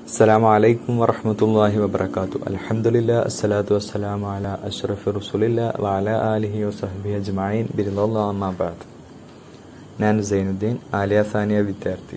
السلام عليكم ورحمة الله وبركاته الحمد لله الصلاة والسلام على أشرف رسول الله وعلى آله وصحبه أجمعين برضا الله أما بعد ഞാൻ സൈനുദ്ദീൻ ആലിയ സാനിയ വിദ്യാർത്ഥി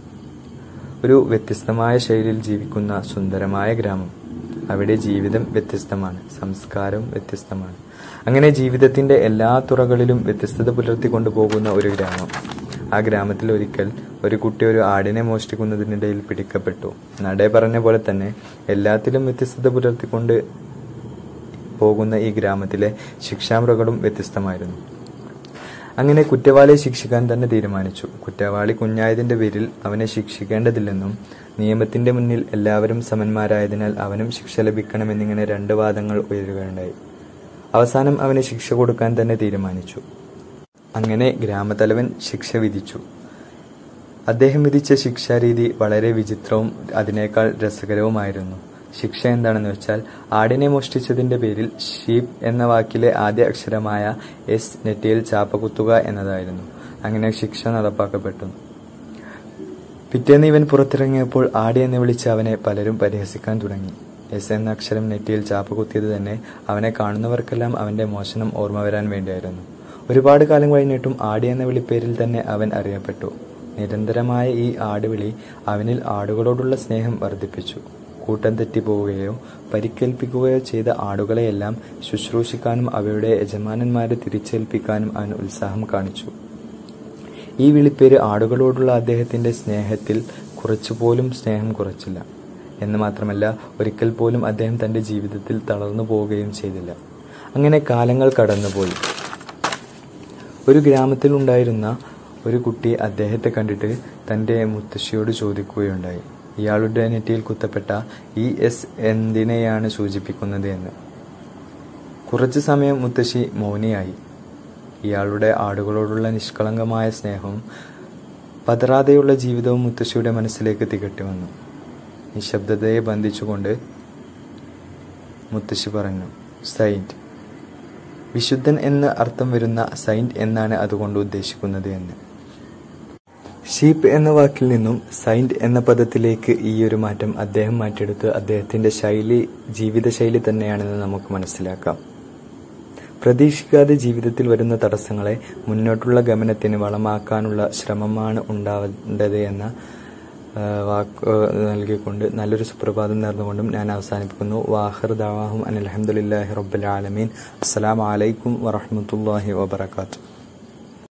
ഒരു വ്യത്യസ്തമായ ശൈലിയിൽ ജീവിക്കുന്ന സുന്ദരമായ ഗ്രാമം അവിടെ ജീവിതം വ്യത്യസ്തമാണ് സംസ്കാരം വ്യത്യസ്തമാണ് അങ്ങനെ ജീവിതത്തിന്റെ എല്ലാ തുറകളിലും വ്യത്യസ്തത പുലർത്തിക്കൊണ്ടു പോകുന്ന ഒരു ഗ്രാമം ആ ഗ്രാമത്തിൽ ഒരിക്കൽ ഒരു കുട്ടി ഒരു ആടിനെ മോഷ്ടിക്കുന്നതിനിടയിൽ പിടിക്കപ്പെട്ടു നടേ പറഞ്ഞ പോലെ തന്നെ എല്ലാത്തിലും വ്യത്യസ്തത പുലർത്തിക്കൊണ്ട് പോകുന്ന ഈ ഗ്രാമത്തിലെ ശിക്ഷാമുറകളും വ്യത്യസ്തമായിരുന്നു അങ്ങനെ കുറ്റവാളിയെ ശിക്ഷിക്കാൻ തന്നെ തീരുമാനിച്ചു കുറ്റവാളി കുഞ്ഞായതിന്റെ പേരിൽ അവനെ ശിക്ഷിക്കേണ്ടതില്ലെന്നും നിയമത്തിന്റെ മുന്നിൽ എല്ലാവരും സമന്മാരായതിനാൽ അവനും ശിക്ഷ ലഭിക്കണമെന്നിങ്ങനെ രണ്ട് വാദങ്ങൾ ഉയരുകയുണ്ടായി അവസാനം അവന് ശിക്ഷ കൊടുക്കാൻ തന്നെ തീരുമാനിച്ചു അങ്ങനെ ഗ്രാമതലവൻ ശിക്ഷ വിധിച്ചു അദ്ദേഹം വിധിച്ച ശിക്ഷാരീതി വളരെ വിചിത്രവും അതിനേക്കാൾ രസകരവുമായിരുന്നു ശിക്ഷ എന്താണെന്ന് വെച്ചാൽ ആടിനെ മോഷ്ടിച്ചതിന്റെ പേരിൽ ഷീപ്പ് എന്ന വാക്കിലെ ആദ്യ അക്ഷരമായ എസ് നെറ്റിയിൽ ചാപ്പ കുത്തുക എന്നതായിരുന്നു അങ്ങനെ ശിക്ഷ നടപ്പാക്കപ്പെട്ടു പിറ്റേന്ന് ഇവൻ പുറത്തിറങ്ങിയപ്പോൾ ആടി എന്ന് വിളിച്ച് അവനെ പലരും പരിഹസിക്കാൻ തുടങ്ങി എസ് എന്ന അക്ഷരം നെറ്റിയിൽ ചാപ്പ കുത്തിയത് തന്നെ അവനെ കാണുന്നവർക്കെല്ലാം അവന്റെ മോശനം ഓർമ്മ വരാൻ വേണ്ടിയായിരുന്നു ഒരുപാട് കാലം കഴിഞ്ഞിട്ടും ആടി എന്ന വിളിപ്പേരിൽ തന്നെ അവൻ അറിയപ്പെട്ടു നിരന്തരമായ ഈ ആടുവിളി അവനിൽ ആടുകളോടുള്ള സ്നേഹം വർദ്ധിപ്പിച്ചു കൂട്ടം തെറ്റിപ്പോവുകയോ പരിക്കേൽപ്പിക്കുകയോ ചെയ്ത ആടുകളെയെല്ലാം ശുശ്രൂഷിക്കാനും അവയുടെ യജമാനന്മാരെ തിരിച്ചേൽപ്പിക്കാനും അവൻ ഉത്സാഹം കാണിച്ചു ഈ വിളിപ്പേര് ആടുകളോടുള്ള അദ്ദേഹത്തിന്റെ സ്നേഹത്തിൽ കുറച്ചുപോലും സ്നേഹം കുറച്ചില്ല എന്ന് മാത്രമല്ല ഒരിക്കൽ പോലും അദ്ദേഹം തന്റെ ജീവിതത്തിൽ തളർന്നു പോവുകയും ചെയ്തില്ല അങ്ങനെ കാലങ്ങൾ കടന്നുപോയി ഒരു ഗ്രാമത്തിൽ ഉണ്ടായിരുന്ന ഒരു കുട്ടി അദ്ദേഹത്തെ കണ്ടിട്ട് തന്റെ മുത്തശ്ശിയോട് ചോദിക്കുകയുണ്ടായി ഇയാളുടെ നെറ്റിയിൽ കുത്തപ്പെട്ട ഈ എസ് എന്തിനെയാണ് സൂചിപ്പിക്കുന്നത് എന്ന് കുറച്ചു സമയം മുത്തശ്ശി മൗനിയായി ഇയാളുടെ ആടുകളോടുള്ള നിഷ്കളങ്കമായ സ്നേഹവും പതറാതെയുള്ള ജീവിതവും മുത്തശ്ശിയുടെ മനസ്സിലേക്ക് തികട്ടി വന്നു നിശബ്ദതയെ ബന്ധിച്ചുകൊണ്ട് മുത്തശ്ശി പറഞ്ഞു സൈന്റ് വിശുദ്ധൻ എന്ന് അർത്ഥം വരുന്ന സൈന്റ് എന്നാണ് അതുകൊണ്ട് ഉദ്ദേശിക്കുന്നത് എന്ന് ഷീപ്പ് എന്ന വാക്കിൽ നിന്നും സൈന്റ് എന്ന പദത്തിലേക്ക് ഈ ഒരു മാറ്റം അദ്ദേഹം മാറ്റിയെടുത്ത് അദ്ദേഹത്തിന്റെ ശൈലി ജീവിതശൈലി തന്നെയാണെന്ന് നമുക്ക് മനസ്സിലാക്കാം പ്രതീക്ഷിക്കാതെ ജീവിതത്തിൽ വരുന്ന തടസ്സങ്ങളെ മുന്നോട്ടുള്ള ഗമനത്തിന് വളമാക്കാനുള്ള ശ്രമമാണ് ഉണ്ടാവേണ്ടത് എന്ന വാക്ക് നൽകിക്കൊണ്ട് നല്ലൊരു സുപ്രഭാതം നേർന്നുകൊണ്ടും ഞാൻ അവസാനിപ്പിക്കുന്നു വാഹർ ദാവാഹും അനിൽ അലഹമുല്ലാഹി റബ്ബുൽ ആലമീൻ അസ്സലാം വലൈക്കും വറഹമത്തല്ലാഹി വബർക്കാത്തു